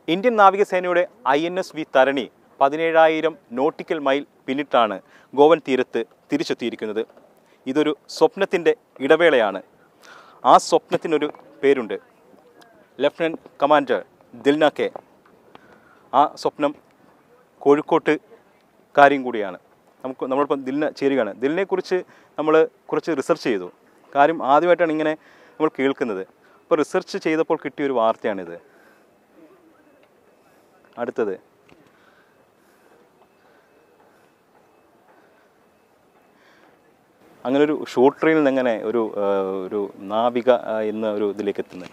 Indian നാവികസേനയുടെ I N S V Tarini പതിനേഴായിരം nautical mile പിന്നിട്ടാണ് Goan തീരത്ത് തിരിച്ചെത്തിയിരിക്കുന്നത് ഇതൊരു സ്വപ്നത്തിൻ്റെ ഇടവേളയാണ് ആ സ്വപ്നത്തിനൊരു പേരുണ്ട് ലഫ്റ്റനൻറ്റ് കമാൻഡർ ദിൽന കെ ആ സ്വപ്നം കോഴിക്കോട്ട് കാര്യം കൂടിയാണ് നമുക്ക് നമ്മളിപ്പം ദിലിനെ ചേരുകയാണ് ദിലിനെക്കുറിച്ച് നമ്മൾ കുറച്ച് റിസർച്ച് ചെയ്തു കാര്യം ആദ്യമായിട്ടാണ് ഇങ്ങനെ നമ്മൾ കേൾക്കുന്നത് അപ്പോൾ റിസർച്ച് ചെയ്തപ്പോൾ കിട്ടിയ ഒരു വാർത്തയാണിത് അടുത്തത് അങ്ങനെ ഒരു ഷോർട്ട് ട്രെയിനിൽ നിന്ന് എങ്ങനെ ഒരു ആ, ഒരു നാവിക ആ, എന്ന ഒരു ഇതിലേക്ക് എത്തുന്നത്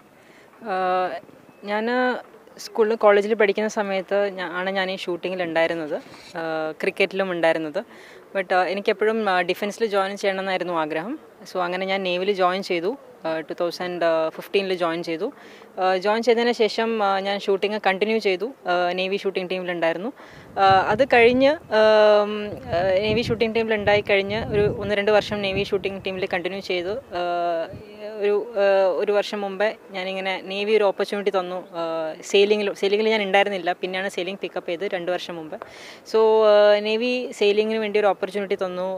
ഞാൻ സ്കൂളിൽ കോളേജിൽ പഠിക്കുന്ന സമയത്ത് ഞാ- ആണ് ഞാൻ ഈ ഷൂട്ടിങ്ങിൽ ഉണ്ടായിരുന്നത് ക്രിക്കറ്റിലും ഉണ്ടായിരുന്നത് ബട്ട് എനിക്കെപ്പോഴും ഡിഫൻസിൽ ജോയിൻ ചെയ്യണമെന്നായിരുന്നു ആഗ്രഹം സോ അങ്ങനെ ഞാൻ നേവിൽ ജോയിൻ ചെയ്തു ടു തൗസൻഡ് ഫിഫ്റ്റീനിൽ ജോയിൻ ചെയ്തു ജോയിൻ ചെയ്തതിന് ശേഷം ആ, ഞാൻ ഷൂട്ടിംഗ് കണ്ടിന്യൂ ചെയ്തു നേവി ഷൂട്ടിംഗ് ടീമിലുണ്ടായിരുന്നു ആ, അത് കഴിഞ്ഞ് ആം, ആ, നേവി ഷൂട്ടിംഗ് ടീമിൽ ഉണ്ടായി കഴിഞ്ഞ് ഒരു ഒന്ന് രണ്ട് വർഷം നേവി ഷൂട്ടിംഗ് ടീമിൽ കണ്ടിന്യൂ ചെയ്തു ആ, ഒരു ആ, ഒരു വർഷം മുമ്പേ ഞാനിങ്ങനെ നേവി ഒരു ഓപ്പർച്യൂണിറ്റി തന്നു സെയിലിങ്ങിൽ സെയിലിങ്ങിൽ ഞാൻ ഉണ്ടായിരുന്നില്ല പിന്നെയാണ് സെയിലിംഗ് പിക്കപ്പ് ചെയ്ത് രണ്ട് വർഷം മുമ്പ് സോ നേവി സെയിലിങ്ങിന് വേണ്ടി ഒരു ഓപ്പർച്യൂണിറ്റി തന്നു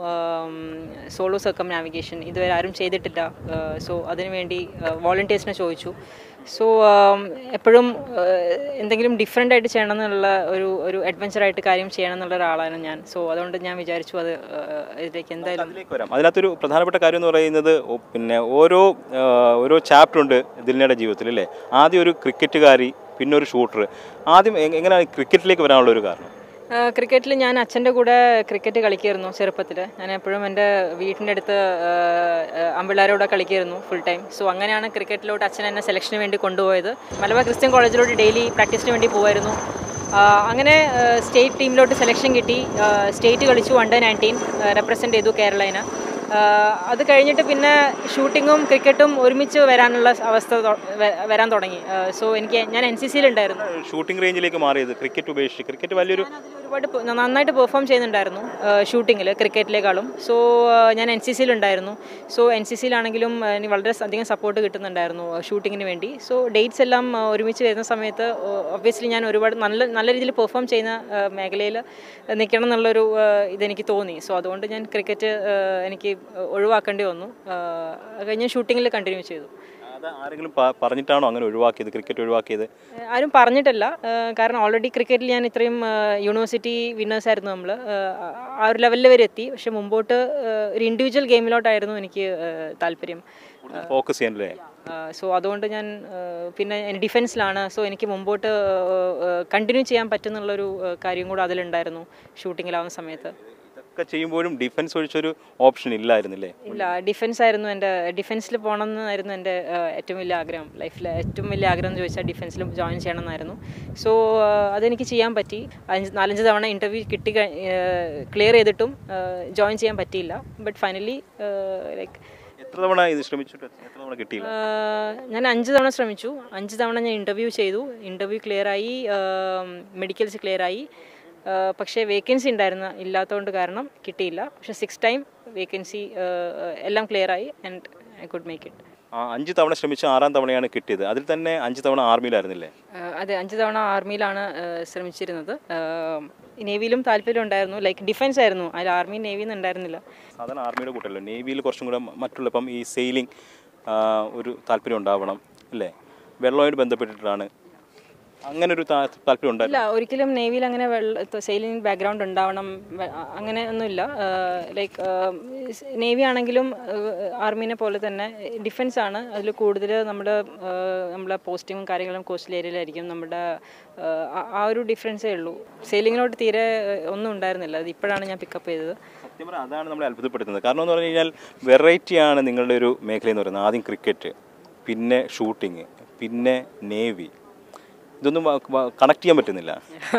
സോളോ സർക്കം നാവിഗേഷൻ ഇതുവരെ ആരും ചെയ്തിട്ടില്ല സോ അതിനുവേണ്ടി വോളണ്ടിയേഴ്സിനെ ചോദിച്ചു സോ എപ്പോഴും എന്തെങ്കിലും ഡിഫറെൻ്റ് ആയിട്ട് ചെയ്യണം എന്നുള്ള ഒരു ഒരു adventure ആയിട്ട് കാര്യം ചെയ്യണം എന്നുള്ള ഒരാളാണ് ഞാൻ സോ അതുകൊണ്ട് ഞാൻ വിചാരിച്ചു അത് ആ, ഇതിലേക്ക് എന്തായാലും അതിലേക്ക് വരാം അതിനകത്തൊരു പ്രധാനപ്പെട്ട കാര്യം എന്ന് പറയുന്നത് ഒ- പിന്നെ ഓരോ ആ, ഓരോ ചാപ്റ്റർ ഉണ്ട് ദിൽനയുടെ ജീവിതത്തിൽ അല്ലേ ആദ്യം ഒരു ക്രിക്കറ്റുകാരി പിന്നെ ഒരു ഷൂട്ടർ ആദ്യം എ- എങ്ങനെയാണ് ക്രിക്കറ്റിലേക്ക് വരാനുള്ള ഒരു കാരണം ക്രിക്കറ്റിൽ ഞാൻ അച്ഛൻ്റെ കൂടെ ക്രിക്കറ്റ് കളിക്കുമായിരുന്നു ചെറുപ്പത്തിൽ ഞാൻ എപ്പോഴും എൻ്റെ വീട്ടിൻ്റെ അടുത്ത് അമ്പിള്ളാരോടെ കളിക്കുമായിരുന്നു ഫുൾ ടൈം സോ അങ്ങനെയാണ് ക്രിക്കറ്റിലോട്ട് അച്ഛൻ എന്നെ സെലക്ഷന് വേണ്ടി കൊണ്ടുപോയത് മലബാർ ക്രിസ്ത്യൻ കോളേജിലോട്ട് ഡെയിലി പ്രാക്ടീസിന് വേണ്ടി പോകുമായിരുന്നു ആ, അങ്ങനെ സ്റ്റേറ്റ് ടീമിലോട്ട് സെലക്ഷൻ കിട്ടി സ്റ്റേറ്റ് കളിച്ചു അണ്ടർ നയൻറ്റീൻ റെപ്രസെൻ്റ് ചെയ്തു കേരളയിനെ ആ, അത് കഴിഞ്ഞിട്ട് പിന്നെ ഷൂട്ടിങ്ങും ക്രിക്കറ്റും ഒരുമിച്ച് വരാനുള്ള അവസ്ഥ തൊ- വ- വരാൻ തുടങ്ങി സോ എനിക്ക് ഞാൻ എൻ സി സിയിലുണ്ടായിരുന്നു ഷൂട്ടിംഗ് റേഞ്ചിലേക്ക് മാറിയത് ക്രിക്കറ്റ് ഉപേക്ഷിച്ച് ക്രിക്കറ്റ് വലിയൊരു അതിൽ ഒരുപാട് പെ- നന്നായിട്ട് പെർഫോം ചെയ്യുന്നുണ്ടായിരുന്നു ഷൂട്ടിങ്ങിൽ ക്രിക്കറ്റിലേക്കാളും സോ ഞാൻ എൻ സി സിയിലുണ്ടായിരുന്നു സോ എൻ സി സിയിലാണെങ്കിലും എനിക്ക് വളരെ അധികം സപ്പോർട്ട് കിട്ടുന്നുണ്ടായിരുന്നു ഷൂട്ടിങ്ങിന് വേണ്ടി സോ ഡേറ്റ്സ് എല്ലാം ആ, ഒരുമിച്ച് വരുന്ന സമയത്ത് ഒബ്വിയസ്ലി ഞാൻ ഒരുപാട് നല്ല നല്ല രീതിയിൽ പെർഫോം ചെയ്യുന്ന മേഖലയിൽ നിൽക്കണം എന്നുള്ളൊരു ആ, ഇതെനിക്ക് തോന്നി സോ അതുകൊണ്ട് ഞാൻ ക്രിക്കറ്റ് എനിക്ക് ഒഴിവാക്കേണ്ടി വന്നു ആ, അത് കഴിഞ്ഞ് ഷൂട്ടിങ്ങിൽ കണ്ടിന്യൂ ചെയ്തു അത് ആരെങ്കിലും പ- പറഞ്ഞിട്ടാണോ അങ്ങനെ ഒഴിവാക്കിയത് ക്രിക്കറ്റ് ഒഴിവാക്കിയത് ഏഹ് ആരും പറഞ്ഞിട്ടില്ല ഏഹ് കാരണം ഓൾറെഡി ക്രിക്കറ്റിൽ ഞാൻ ഇത്രയും യൂണിവേഴ്സിറ്റി വിന്നേഴ്സ് ആയിരുന്നു നമ്മൾ ആ ഒരു ലെവലിൽ വരെ എത്തി പക്ഷെ മുമ്പോട്ട് ഏഹ് ഒരു ഇൻഡിവിജ്വൽ ഗെയിമിലോട്ടായിരുന്നു എനിക്ക് ഏഹ് താല്പര്യം ഫോക്കസ് ചെയ്യാനല്ലേ സോ അതുകൊണ്ട് ഞാൻ ഏഹ് പിന്നെ ഡിഫൻസിലാണ് സോ എനിക്ക് മുമ്പോട്ട് കണ്ടിന്യൂ ചെയ്യാൻ പറ്റുന്നുള്ളൊരു ഏഹ് കാര്യം കൂടെ അതിലുണ്ടായിരുന്നു ഷൂട്ടിങ്ങിലാവുന്ന സമയത്ത് ഇതൊക്കെ ചെയ്യുമ്പോഴും ഡിഫൻസ് ഒഴിച്ചൊരു ഓപ്ഷൻ ഇല്ലായിരുന്നില്ലേ ഇല്ല ഡിഫൻസ് ആയിരുന്നു എൻ്റെ ഡിഫൻസിൽ പോകണം എന്നായിരുന്നു എൻ്റെ ഏഹ്, ഏറ്റവും വലിയ ആഗ്രഹം ലൈഫിലെ ഏറ്റവും വലിയ ആഗ്രഹം എന്ന് ചോദിച്ചാൽ ഡിഫൻസിൽ ജോയിൻ ചെയ്യണം എന്നായിരുന്നു സോ അതെനിക്ക് ചെയ്യാൻ പറ്റി അഞ്ച് നാലഞ്ച് തവണ ഇൻ്റർവ്യൂ കിട്ടി ക്ലിയർ ചെയ്തിട്ടും ജോയിൻ ചെയ്യാൻ പറ്റിയില്ല ബട്ട് ഫൈനലി ലൈക്ക് എത്ര തവണ ഇത് ശ്രമിച്ചിട്ട് എത്ര തവണ കിട്ടിയില്ല ഞാൻ അഞ്ച് തവണ ശ്രമിച്ചു അഞ്ച് തവണ ഞാൻ ഇൻ്റർവ്യൂ ചെയ്തു ഇൻ്റർവ്യൂ ക്ലിയറായി മെഡിക്കൽസ് ക്ലിയറായി പക്ഷേ വേക്കൻസി ഉണ്ടായിരുന്ന ഇല്ലാത്തതുകൊണ്ട് കാരണം കിട്ടിയില്ല പക്ഷേ സിക്സ് ടൈം വേക്കൻസി എല്ലാം ക്ലിയറായി and I could make it ആ അഞ്ച് തവണ ശ്രമിച്ച ആറാം തവണയാണ് കിട്ടിയത് അതിൽ തന്നെ അഞ്ച് തവണ ആർമിയിലായിരുന്നില്ലേ അതെ അഞ്ച് തവണ ആർമിയിലാണ് ഏഹ്, ശ്രമിച്ചിരുന്നത് ഏഹ്, നേവിയിലും താല്പര്യം ഉണ്ടായിരുന്നു ലൈക്ക് ഡിഫൻസ് ആയിരുന്നു അതിൽ ആർമി നേവിയിൽ ഉണ്ടായിരുന്നില്ല സാധാരണ ആർമിയുടെ കൂട്ടല്ലോ നേവിയിൽ കുറച്ചും കൂടെ മറ്റുള്ള ഇപ്പം ഈ സെയിലിംഗ് ഒരു താല്പര്യം ഉണ്ടാവണം അല്ലേ വെള്ളവുമായിട്ട് ബന്ധപ്പെട്ടിട്ടാണ് അങ്ങനെ ഒരു താ- താല്പര്യം ഉണ്ടായിരുന്നു ഇല്ല ഒരിക്കലും നേവിയിൽ അങ്ങനെ വെള്ള സെയിലിംഗ് ബാക്ക്ഗ്രൗണ്ട് ഉണ്ടാവണം വെ- അ- അങ്ങനെ ഒന്നുമില്ല ലൈക്ക് നേവി ആണെങ്കിലും ആർമീനെ പോലെ തന്നെ ഡിഫൻസ് ആണ് അതിൽ കൂടുതൽ നമ്മുടെ നമ്മളെ പോസ്റ്റിങ്ങും കാര്യങ്ങളും കോസ്റ്റൽ ഏരിയയിലായിരിക്കും നമ്മുടെ ഏഹ്, ആ- ആ ഒരു ഡിഫറൻസേ ഉള്ളൂ സെയിലിങ്ങിനോട് തീരെ ഏഹ്, ഒന്നും ഉണ്ടായിരുന്നില്ല അത് ഇപ്പോഴാണ് ഞാൻ പിക്കപ്പ് ചെയ്തത് സത്യം പറഞ്ഞാൽ അതാണ് നമ്മളെ അത്ഭുതപ്പെടുത്തുന്നത് കാരണം എന്ന് പറഞ്ഞു കഴിഞ്ഞാൽ വെറൈറ്റിയാണ് നിങ്ങളുടെ ഒരു മേഖല എന്ന് പറയുന്നത് ആദ്യം ക്രിക്കറ്റ് പിന്നെ ഷൂട്ടിങ് പിന്നെ നേവി ഇതൊന്നും കണക്ട് ചെയ്യാൻ പറ്റുന്നില്ല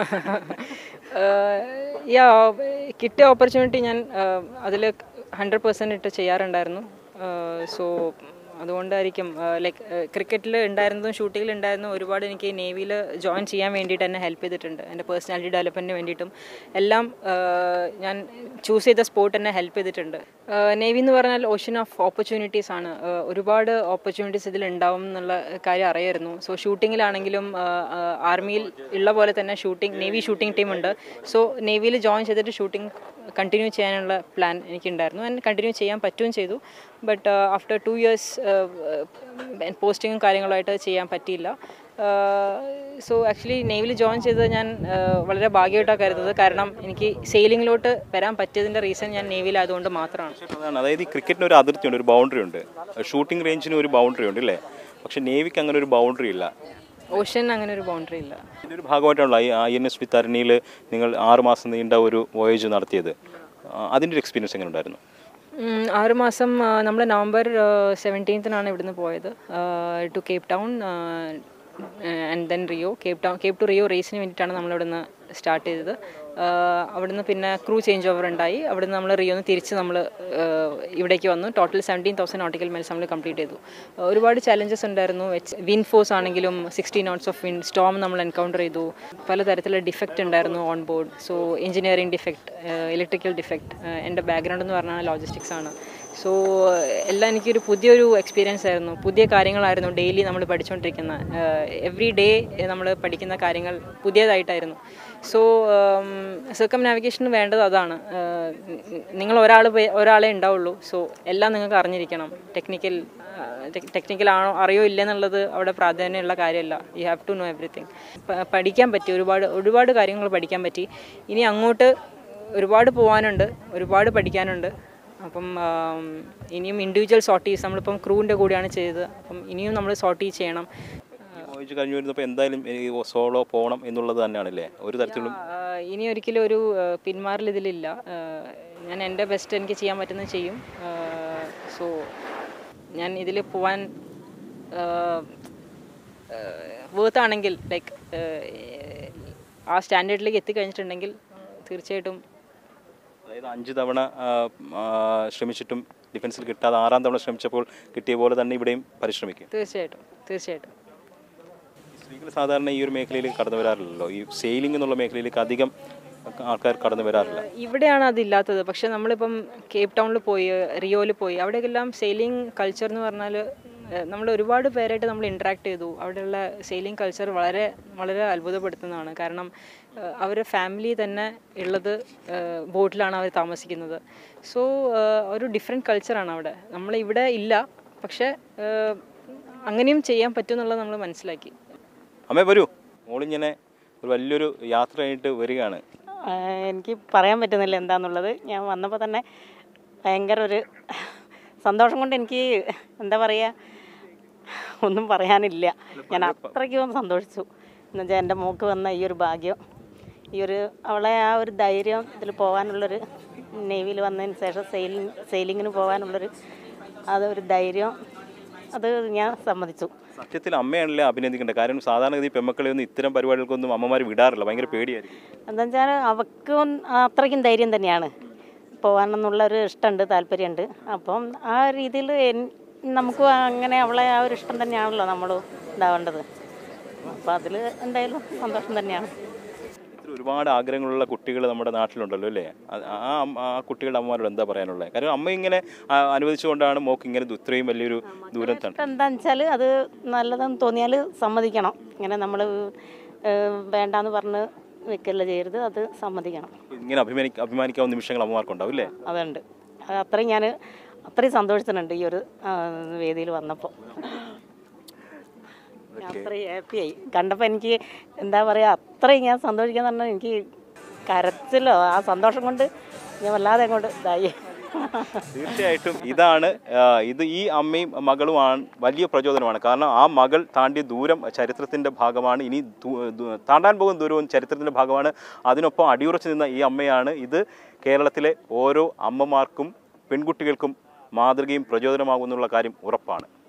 യാ കിട്ടിയ ഓപ്പർച്യൂണിറ്റി ഞാൻ അതിൽ ഹൺഡ്രഡ് പെർസെൻറ്റ് ഇട്ട് ചെയ്യാറുണ്ടായിരുന്നു സോ അതുകൊണ്ടായിരിക്കും ലൈക്ക് ക്രിക്കറ്റിൽ ഉണ്ടായിരുന്നതും ഷൂട്ടിങ്ങിൽ ഉണ്ടായിരുന്നതും ഒരുപാട് എനിക്ക് നേവിയിൽ ജോയിൻ ചെയ്യാൻ വേണ്ടിയിട്ട് എന്നെ ഹെൽപ്പ് ചെയ്തിട്ടുണ്ട് എൻ്റെ പേഴ്സണാലിറ്റി ഡെവലപ്മെൻറ്റിന് വേണ്ടിയിട്ടും എല്ലാം ആ, ഞാൻ ചൂസ് ചെയ്ത സ്പോർട്ട് എന്നെ ഹെൽപ്പ് ചെയ്തിട്ടുണ്ട് നേവി എന്ന് പറഞ്ഞാൽ ഓഷ്യൻ ഓഫ് ഓപ്പർച്യൂണിറ്റീസ് ആണ് ആ, ഒരുപാട് ഓപ്പർച്യൂണിറ്റീസ് ഇതിൽ ഉണ്ടാവും എന്നുള്ള കാര്യം അറിയായിരുന്നു സോ ഷൂട്ടിങ്ങിലാണെങ്കിലും ആർമിയിൽ ഉള്ള പോലെ തന്നെ ഷൂട്ടിംഗ് നേവി ഷൂട്ടിംഗ് ടീം ഉണ്ട് സോ നേവിയിൽ ജോയിൻ ചെയ്തിട്ട് ഷൂട്ടിംഗ് കണ്ടിന്യൂ ചെയ്യാനുള്ള പ്ലാൻ എനിക്കുണ്ടായിരുന്നു ആൻഡ് കണ്ടിന്യൂ ചെയ്യാൻ പറ്റുകയും ചെയ്തു ബട്ട് ആഫ്റ്റർ ടു ഇയേഴ്സ് പോസ്റ്റിങ്ങും കാര്യങ്ങളായിട്ട് ചെയ്യാൻ പറ്റിയില്ല സോ ആക്ച്വലി നേവിയിൽ ജോയിൻ ചെയ്തത് ഞാൻ ആ, വളരെ ഭാഗ്യമായിട്ടാണ് കരുതുന്നത് കാരണം എനിക്ക് സെയിലിങ്ങിലോട്ട് വരാൻ പറ്റിയതിൻ്റെ റീസൺ ഞാൻ നേവിയിലായതുകൊണ്ട് മാത്രമാണ് അതാണ് അതായത് ഈ ക്രിക്കറ്റിന് ഒരു അതിർത്തി ഉണ്ട് ഒരു ബൗണ്ടറി ഉണ്ട് ഷൂട്ടിംഗ് റേഞ്ചിന് ഒരു ബൗണ്ടറി ഉണ്ട് അല്ലേ പക്ഷേ നേവിക്ക് അങ്ങനെ ഒരു ബൗണ്ടറി ഇല്ല ഓഷ്യൻ അങ്ങനെ ഒരു ബൗണ്ടറി ഇല്ല ഇതിൻ്റെ ഒരു ഭാഗമായിട്ടാണല്ലോ ഈ ഐ എൻ എസ് വിത്തരണിയിൽ നിങ്ങൾ ആറ് മാസം നീണ്ട ഒരു വോയേജ് നടത്തിയത് ആ, അതിൻ്റെ ഒരു എക്സ്പീരിയൻസ് എങ്ങനെ ഉണ്ടായിരുന്നു ഉം, ആറ് മാസം നമ്മൾ നവംബർ സെവൻറ്റീൻത്തിനാണ് ഇവിടുന്ന് പോയത് to Cape Town and then Rio Cape Town Cape to Rio റേസിന് വേണ്ടിയിട്ടാണ് നമ്മൾ ഇവിടുന്ന് സ്റ്റാർട്ട് ചെയ്തത് ആഹ് അവിടുന്ന് പിന്നെ ക്രൂ ചേഞ്ച് ഓവർ ഉണ്ടായി അവിടുന്ന് നമ്മൾ റിയോന്ന് തിരിച്ച് നമ്മൾ ഇവിടേക്ക് വന്നു total seventeen thousand nautical miles നമ്മൾ കംപ്ലീറ്റ് ചെയ്തു ആഹ് ഒരുപാട് ചലഞ്ചസ് ഉണ്ടായിരുന്നു വിൻ ഫോഴ്സ് ആണെങ്കിലും sixty knots of wind storm നമ്മൾ എൻകൗണ്ടർ ചെയ്തു പലതരത്തിലുള്ള ഡിഫക്റ്റ് ഉണ്ടായിരുന്നു on board so engineering defect electrical defect എൻ്റെ ബാക്ക്ഗ്രൗണ്ട് എന്ന് പറഞ്ഞാൽ ലോജിസ്റ്റിക്സ് ആണ് സോ എല്ലാം എനിക്കൊരു പുതിയൊരു എക്സ്പീരിയൻസ് ആയിരുന്നു പുതിയ കാര്യങ്ങളായിരുന്നു ഡെയിലി നമ്മൾ പഠിച്ചുകൊണ്ടിരിക്കുന്ന എവറി ഡേ നമ്മൾ പഠിക്കുന്ന കാര്യങ്ങൾ പുതിയതായിട്ടായിരുന്നു സോ സർക്കം നാവിഗേഷന് വേണ്ടത് അതാണ് ഏഹ്, നിങ്ങൾ ഒരാൾ ഒരാളെ ഉണ്ടാവുള്ളൂ സോ എല്ലാം നിങ്ങൾക്ക് അറിഞ്ഞിരിക്കണം ടെക്നിക്കൽ ടെക്നിക്കൽ ആണോ അറിയോ ഇല്ലെന്നുള്ളത് അവിടെ പ്രാധാന്യമുള്ള കാര്യമല്ല you have to know everything പഠിക്കാൻ പറ്റി ഒരുപാട് ഒരുപാട് കാര്യങ്ങൾ പഠിക്കാൻ പറ്റി ഇനി അങ്ങോട്ട് ഒരുപാട് പോകാനുണ്ട് ഒരുപാട് പഠിക്കാനുണ്ട് അപ്പം ആം, ഇനിയും ഇൻഡിവിജ്വൽ സോർട്ടീസ് നമ്മളിപ്പം ക്രൂവിൻ്റെ കൂടെയാണ് ചെയ്തത് അപ്പം ഇനിയും നമ്മൾ സോർട്ടി ചെയ്യണം ഈ വോയേജ് കഴിഞ്ഞ് വരുന്നപ്പോൾ എന്തായാലും സോളോ പോകണം എന്നുള്ളത് തന്നെയാണല്ലേ ഒരു തരത്തിലും ആ, ഇനി ഒരിക്കലും ഒരു ആ, പിന്മാറൽ ഇതിലില്ല ആ, ഞാൻ എൻ്റെ ബെസ്റ്റ് എനിക്ക് ചെയ്യാൻ പറ്റുന്നത് ചെയ്യും സോ ഞാൻ ഇതിൽ പോവാൻ വേർത്ത് ആണെങ്കിൽ ലൈക്ക് ആ സ്റ്റാൻഡേർഡിലേക്ക് എത്തിക്കഴിഞ്ഞിട്ടുണ്ടെങ്കിൽ തീർച്ചയായിട്ടും അതായത് അഞ്ച് തവണ ആ, ആ, ശ്രമിച്ചിട്ടും ഡിഫൻസിൽ കിട്ടാതെ ആറാം തവണ ശ്രമിച്ചപ്പോൾ കിട്ടിയ പോലെ തന്നെ ഇവിടെയും പരിശ്രമിക്കും തീർച്ചയായിട്ടും തീർച്ചയായിട്ടും സ്ത്രീകൾ സാധാരണ ഈ ഒരു മേഖലയിലേക്ക് കടന്നു വരാറില്ലല്ലോ ഈ സെയിലിംഗ് എന്നുള്ള മേഖലയിലേക്ക് അധികം ആൾക്കാർ കടന്നു വരാറില്ല ഇവിടെയാണ് അതില്ലാത്തത് പക്ഷെ നമ്മളിപ്പം കേപ്പ് ടൗണിൽ പോയി റിയോയിൽ പോയി അവിടെയെല്ലാം സെയിലിംഗ് കൾച്ചർ എന്ന് പറഞ്ഞാൽ നമ്മൾ ഒരുപാട് പേരായിട്ട് നമ്മൾ ഇൻട്രാക്ട് ചെയ്തു അവിടെയുള്ള സെയിലിംഗ് കൾച്ചർ വളരെ വളരെ അത്ഭുതപ്പെടുത്തുന്നതാണ് കാരണം അവരുടെ ഫാമിലി തന്നെ ഉള്ളത് ബോട്ടിലാണ് അവർ താമസിക്കുന്നത് സോ ഒരു ഡിഫറെൻറ്റ് കൾച്ചറാണ് അവിടെ നമ്മൾ ഇവിടെ ഇല്ല പക്ഷെ ഏഹ്, അങ്ങനെയും ചെയ്യാൻ പറ്റും എന്നുള്ളത് നമ്മൾ മനസ്സിലാക്കി അമ്മേ വരൂ മോളിങ്ങനെ ഒരു വലിയൊരു യാത്ര കഴിഞ്ഞിട്ട് വരികയാണ് ആ, എനിക്ക് പറയാൻ പറ്റുന്നില്ല എന്താന്നുള്ളത് ഞാൻ വന്നപ്പോൾ തന്നെ ഭയങ്കര ഒരു സന്തോഷം കൊണ്ട് എനിക്ക് എന്താ പറയുക ഒന്നും പറയാനില്ല ഞാൻ അത്രയ്ക്കും സന്തോഷിച്ചു എന്നുവെച്ചാൽ എൻ്റെ മോക്ക് വന്ന ഈ ഒരു ഭാഗ്യം ഈ ഒരു അവളെ ആ ഒരു ധൈര്യം ഇതിൽ പോകാനുള്ളൊരു നേവിയിൽ വന്നതിന് ശേഷം സെയിലിംഗ് സെയിലിങ്ങിന് പോകാനുള്ളൊരു അതൊരു ധൈര്യം അത് ഞാൻ സമ്മതിച്ചു സത്യത്തിൽ അമ്മയാണല്ലേ അഭിനന്ദിക്കേണ്ടത് കാരണം സാധാരണഗതി പെമ്മക്കളെ ഒന്നും ഇത്തരം പരിപാടികൾക്കൊന്നും അമ്മമാർ വിടാറില്ല ഭയങ്കര പേടിയായിരിക്കും എന്താ വെച്ചാൽ അവൾക്കും അത്രയ്ക്കും ധൈര്യം തന്നെയാണ് പോകാനെന്നുള്ള ഒരു ഇഷ്ടമുണ്ട് താല്പര്യമുണ്ട് അപ്പം ആ രീതിയിൽ നമുക്ക് അങ്ങനെ അവളെ ആ ഒരു ഇഷ്ടം തന്നെയാണല്ലോ നമ്മൾ ഇതാവേണ്ടത് അപ്പം അതിൽ എന്തായാലും സന്തോഷം തന്നെയാണ് ഇത്ര ഒരുപാട് ആഗ്രഹങ്ങളുള്ള കുട്ടികൾ നമ്മുടെ നാട്ടിലുണ്ടല്ലോ അല്ലേ അത് ആ അമ്മ- ആ കുട്ടികളുടെ അമ്മമാരോട് എന്താ പറയാനുള്ളത് കാരണം അമ്മ ഇങ്ങനെ ആ, അനുവദിച്ചുകൊണ്ടാണ് മോക്ക് ഇങ്ങനെ ദു- ഇത്രയും വലിയൊരു ദൂരം തന്നെ ഇഷ്ടം എന്താണെന്ന് വെച്ചാൽ അത് നല്ലതെന്ന് തോന്നിയാൽ സമ്മതിക്കണം ഇങ്ങനെ നമ്മൾ വേണ്ടാന്ന് പറഞ്ഞ് വെക്കല്ല ചെയ്യരുത് അത് സമ്മതിക്കണം ഇങ്ങനെ അഭിമാനി അഭിമാനിക്കാവുന്ന നിമിഷങ്ങൾ അമ്മമാർക്കുണ്ടാവും അല്ലേ അതുണ്ട് അത് അത്രയും ഞാൻ അത്രയും സന്തോഷിച്ചിട്ടുണ്ട് ഈ ഒരു വേദിയിൽ വന്നപ്പോൾ ഞാൻ അത്രയും ഹാപ്പിയായി കണ്ടപ്പോൾ എനിക്ക് എന്താ പറയുക അത്രയും ഞാൻ സന്തോഷിക്കാൻ പറഞ്ഞാൽ എനിക്ക് കരച്ചിലോ ആ സന്തോഷം കൊണ്ട് ഞാൻ വല്ലാതെ അങ്ങോട്ട് ഇതായി തീർച്ചയായിട്ടും ഇതാണ് ആ, ഇത് ഈ അമ്മയും മകളുമാണ് വലിയ പ്രചോദനമാണ് കാരണം ആ മകൾ താണ്ടിയ ദൂരം ചരിത്രത്തിൻ്റെ ഭാഗമാണ് ഇനി ദൂ- ദൂ- താണ്ടാൻ പോകുന്ന ദൂരവും ചരിത്രത്തിൻ്റെ ഭാഗമാണ് അതിനൊപ്പം അടിയുറച്ചു നിന്ന ഈ അമ്മയാണ് ഇത് കേരളത്തിലെ ഓരോ അമ്മമാർക്കും പെൺകുട്ടികൾക്കും മാതൃകയും പ്രചോദനമാകുന്നുള്ള കാര്യം ഉറപ്പാണ്